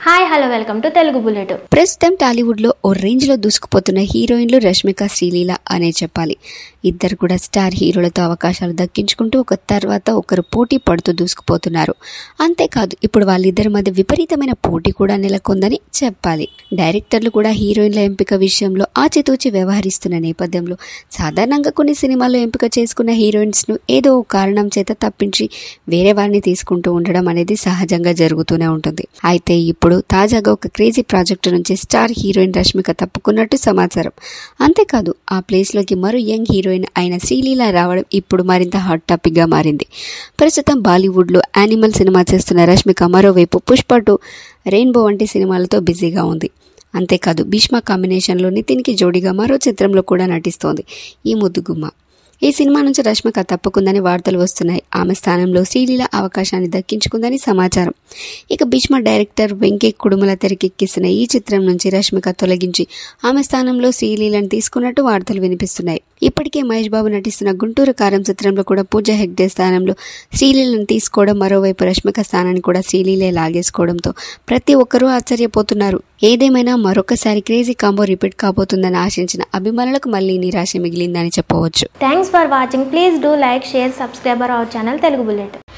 hi hello welcome to Telugu bullet ప్రస్తుతం టాలీవుడ్లో ఓ రేంజ్లో దూసుకుపోతున్న హీరోయిన్లు రష్మిక శ్రీలీల అనే చెప్పాలి ఇద్దరు కూడా స్టార్ హీరోలతో అవకాశాలు దక్కించుకుంటూ ఒక తర్వాత ఒకరు పోటీ పడుతూ దూసుకుపోతున్నారు అంతేకాదు ఇప్పుడు వాళ్ళిద్దరి మధ్య విపరీతమైన పోటీ కూడా నెలకొందని చెప్పాలి డైరెక్టర్లు కూడా హీరోయిన్ల ఎంపిక విషయంలో ఆచితూచి వ్యవహరిస్తున్న నేపథ్యంలో సాధారణంగా కొన్ని సినిమాల్లో ఎంపిక చేసుకున్న హీరోయిన్స్ను ఏదో ఓ కారణం చేత తప్పించి వేరే వారిని తీసుకుంటూ ఉండడం అనేది సహజంగా జరుగుతూనే ఉంటుంది అయితే ఇప్పుడు తాజాగా ఒక క్రేజీ ప్రాజెక్టు నుంచి స్టార్ హీరోయిన్ రష్మిక తప్పుకున్నట్టు సమాచారం అంతేకాదు ఆ ప్లేస్లోకి మరో యంగ్ హీరోయిన్ అయిన శ్రీలీల రావడం ఇప్పుడు మరింత హాట్ టాపిక్గా మారింది ప్రస్తుతం బాలీవుడ్లో యానిమల్ సినిమా చేస్తున్న రష్మిక మరోవైపు పుష్ప టూ రెయిన్బో వంటి సినిమాలతో బిజీగా ఉంది అంతేకాదు భీష్మ కాంబినేషన్లో నితిన్కి జోడీగా మరో చిత్రంలో కూడా నటిస్తోంది ఈ ముద్దుగుమ్మ ఈ సినిమా నుంచి రష్మిక తప్పుకుందని వార్తలు వస్తున్నాయి ఆమె స్థానంలో శ్రీలీల అవకాశాన్ని దక్కించుకుందని సమాచారం ఇక భీష్మ డైరెక్టర్ వెంకీ కుడుమల తెరకెక్కిస్తున్న ఈ చిత్రం నుంచి రష్మిక తొలగించి ఆమె స్థానంలో శ్రీలీలను తీసుకున్నట్టు వార్తలు వినిపిస్తున్నాయి ఇప్పటికే మహేష్ బాబు నటిస్తున్న గుంటూరు కారం చిత్రంలో కూడా పూజ హెగ్డే స్థానంలో శ్రీలీలను తీసుకోవడం మరోవైపు రష్మిక స్థానాన్ని కూడా శ్రీలీలే లాగేసుకోవడంతో ప్రతి ఒక్కరూ ఆశ్చర్యపోతున్నారు ఏదేమైనా మరొకసారి క్రేజీ కాంబో రిపీట్ కాబోతుందని ఆశించిన అభిమానులకు మళ్ళీ నిరాశ మిగిలిందని చెప్పవచ్చు thanks for watching please do like share subscriber our channel Telugu bullet